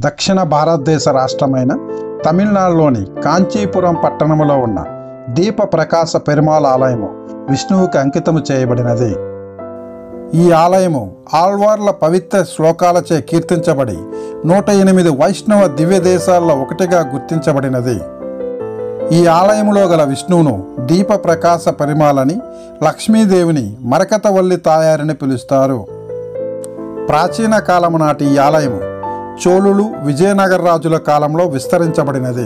దక్షిణ భారతదేశ రాష్ట్రమైన తమిళనాడులోని కాంచీపురం పట్టణంలో ఉన్న దీప ప్రకాశ పెరుమాళ్ ఆలయము విష్ణువుకి అంకితము చేయబడినది ఈ ఆలయము ఆళ్వార్ల పవిత్ర శ్లోకాలచే కీర్తించబడి నూట ఎనిమిది వైష్ణవ దివ్య దేశాల్లో ఒకటిగా గుర్తించబడినది ఈ ఆలయములో గల విష్ణువును దీప ప్రకాశ పరిమాలని లక్ష్మీదేవిని మరకతవల్లి తాయారని పిలుస్తారు ప్రాచీన కాలము నాటి ఈ ఆలయము చోళులు విజయనగర రాజుల కాలంలో విస్తరించబడినది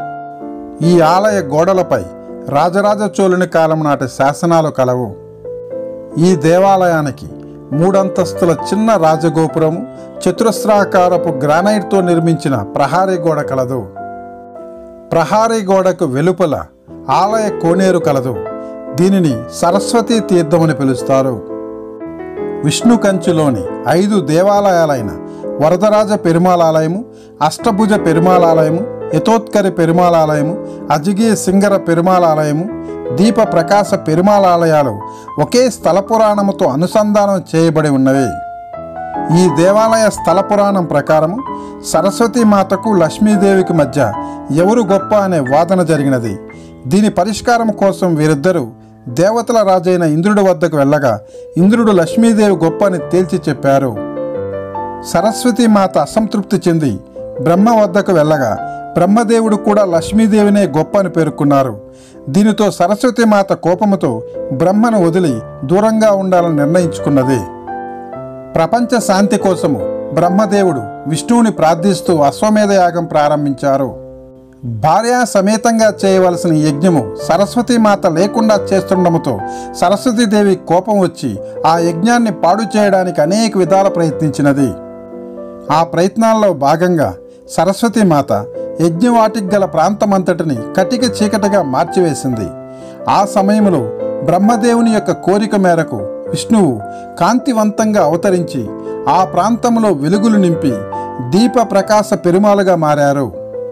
ఈ ఆలయ గోడలపై రాజరాజ చోళుని కాలం నాటి శాసనాలు కలవు ఈ దేవాలయానికి మూడంతస్తుల చిన్న రాజగోపురము చతురస్రాకారపు గ్రానైట్తో నిర్మించిన ప్రహారీ గోడ కలదు ప్రహారీ గోడకు వెలుపల ఆలయ కోనేరు కలదు దీనిని సరస్వతీ తీర్థమని పిలుస్తారు విష్ణు కంచులోని ఐదు దేవాలయాలైన వరదరాజ పెరుమాళాలయము అష్టభుజ పెరుమాళాలయము యథోత్కరి పెరుమాళాలయము అజిగి సింగర పెరుమాళాలయము దీప ప్రకాశ పెరుమాళాలయాలు ఒకే స్థల పురాణముతో అనుసంధానం చేయబడి ఉన్నవి ఈ దేవాలయ స్థల పురాణం ప్రకారము సరస్వతీ మాతకు లక్ష్మీదేవికి మధ్య ఎవరు గొప్ప అనే వాదన జరిగినది దీని పరిష్కారం కోసం వీరిద్దరూ దేవతల రాజైన ఇంద్రుడి వద్దకు వెళ్ళగా ఇంద్రుడు లక్ష్మీదేవి గొప్ప అని తేల్చి చెప్పారు సరస్వతీ మాత అసంతృప్తి చెంది బ్రహ్మ వద్దకు వెళ్ళగా బ్రహ్మదేవుడు కూడా లక్ష్మీదేవినే గొప్ప అని పేర్కొన్నారు దీనితో సరస్వతి మాత కోపముతో బ్రహ్మను వదిలి దూరంగా ఉండాలని నిర్ణయించుకున్నది ప్రపంచ శాంతి కోసము బ్రహ్మదేవుడు విష్ణువుని ప్రార్థిస్తూ అశ్వమేధ యాగం ప్రారంభించారు భార్య సమేతంగా చేయవలసిన యజ్ఞము సరస్వతీ మాత లేకుండా చేస్తుండముతో సరస్వతీదేవి కోపం వచ్చి ఆ యజ్ఞాన్ని పాడు చేయడానికి అనేక విధాల ప్రయత్నించినది ఆ ప్రయత్నాల్లో భాగంగా సరస్వతీ మాత యజ్ఞవాటికి గల ప్రాంతమంతటిని కటిక చీకటిగా మార్చివేసింది ఆ సమయంలో బ్రహ్మదేవుని యొక్క కోరిక మేరకు విష్ణువు కాంతివంతంగా అవతరించి ఆ ప్రాంతంలో వెలుగులు నింపి దీప ప్రకాశ పెరుమాలుగా మారారు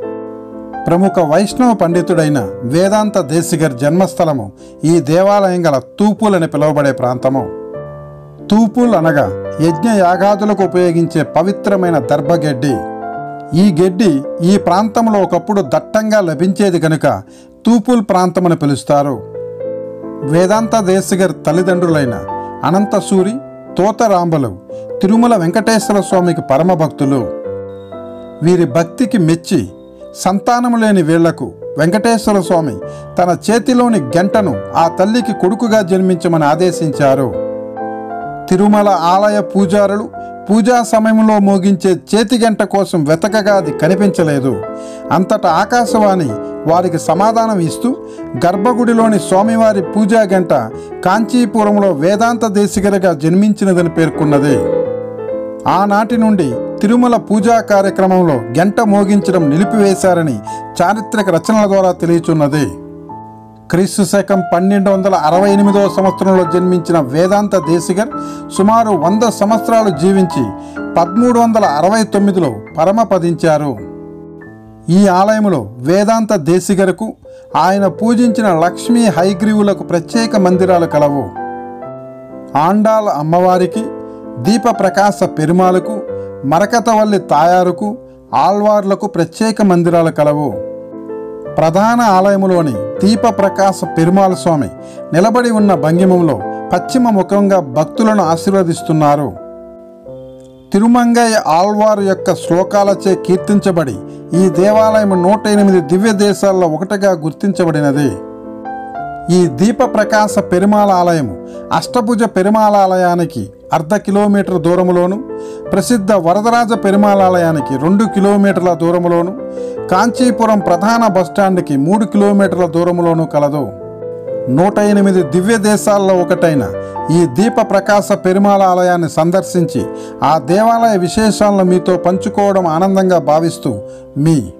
ప్రముఖ వైష్ణవ పండితుడైన వేదాంత దేశిగర్ జన్మస్థలము ఈ దేవాలయం గల తూపులని పిలువబడే ప్రాంతము తూపుల్ అనగా యజ్ఞ యాగాదులకు ఉపయోగించే పవిత్రమైన దర్భగడ్డి ఈ గడ్డి ఈ ప్రాంతంలో ఒకప్పుడు దట్టంగా లభించేది కనుక తూపుల్ ప్రాంతమని పిలుస్తారు వేదాంత దేశిగర్ తల్లిదండ్రులైన అనంతసూరి తోతరాంబలు తిరుమల వెంకటేశ్వర స్వామికి పరమ భక్తులు వీరి భక్తికి మెచ్చి సంతానము లేని వీళ్లకు వెంకటేశ్వర స్వామి తన చేతిలోని గంటను ఆ తల్లికి కొడుకుగా జన్మించమని ఆదేశించారు తిరుమల ఆలయ పూజారులు పూజా సమయంలో మోగించే చేతి గంట కోసం వెతకగా అది కనిపించలేదు అంతటా ఆకాశవాణి వారికి సమాధానం ఇస్తూ గర్భగుడిలోని స్వామివారి పూజా గంట కాంచీపురంలో వేదాంత దేశిగరగా జన్మించినదని పేర్కొన్నది ఆనాటి నుండి తిరుమల పూజా కార్యక్రమంలో గంట మోగించడం నిలిపివేశారని చారిత్రక రచనల ద్వారా తెలియచున్నది క్రీస్తు శకం పన్నెండు వందల అరవై ఎనిమిదవ సంవత్సరంలో జన్మించిన వేదాంత దేశిగర్ సుమారు వంద సంవత్సరాలు జీవించి పదమూడు వందల అరవై తొమ్మిదిలో పరమపదించారు ఈ ఆలయంలో వేదాంత దేశిగరకు ఆయన పూజించిన లక్ష్మీ హైగ్రీవులకు ప్రత్యేక మందిరాలు కలవు ఆండాల అమ్మవారికి దీప ప్రకాశ పెరుమాలకు మరకతవల్లి తాయారుకు ఆల్వార్లకు ప్రత్యేక మందిరాలు కలవు ప్రధాన ఆలయములోని దీప ప్రకాశ పెరుమాళ స్వామి నిలబడి ఉన్న భంగిమంలో పశ్చిమ ముఖంగా భక్తులను ఆశీర్వదిస్తున్నారు తిరుమంగయ్య ఆల్వారు యొక్క శ్లోకాలచే కీర్తించబడి ఈ దేవాలయం నూట ఎనిమిది దివ్య దేశాల్లో ఒకటిగా గుర్తించబడినది ఈ దీప ప్రకాశ పెరుమాళ ఆలయము అష్టభుజ పెరుమాళ ఆలయానికి అర్ధ కిలోమీటర్ దూరములోను ప్రసిద్ధ వరదరాజ పెరుమాళ ఆలయానికి రెండు కిలోమీటర్ల దూరములోను కాంచీపురం ప్రధాన బస్టాండ్కి మూడు కిలోమీటర్ల దూరములోను కలదు నూట ఎనిమిది దివ్య దేశాల్లో ఒకటైన ఈ దీప ప్రకాశ పెరుమాళ ఆలయాన్ని సందర్శించి ఆ దేవాలయ విశేషాలను మీతో పంచుకోవడం ఆనందంగా భావిస్తూ మీ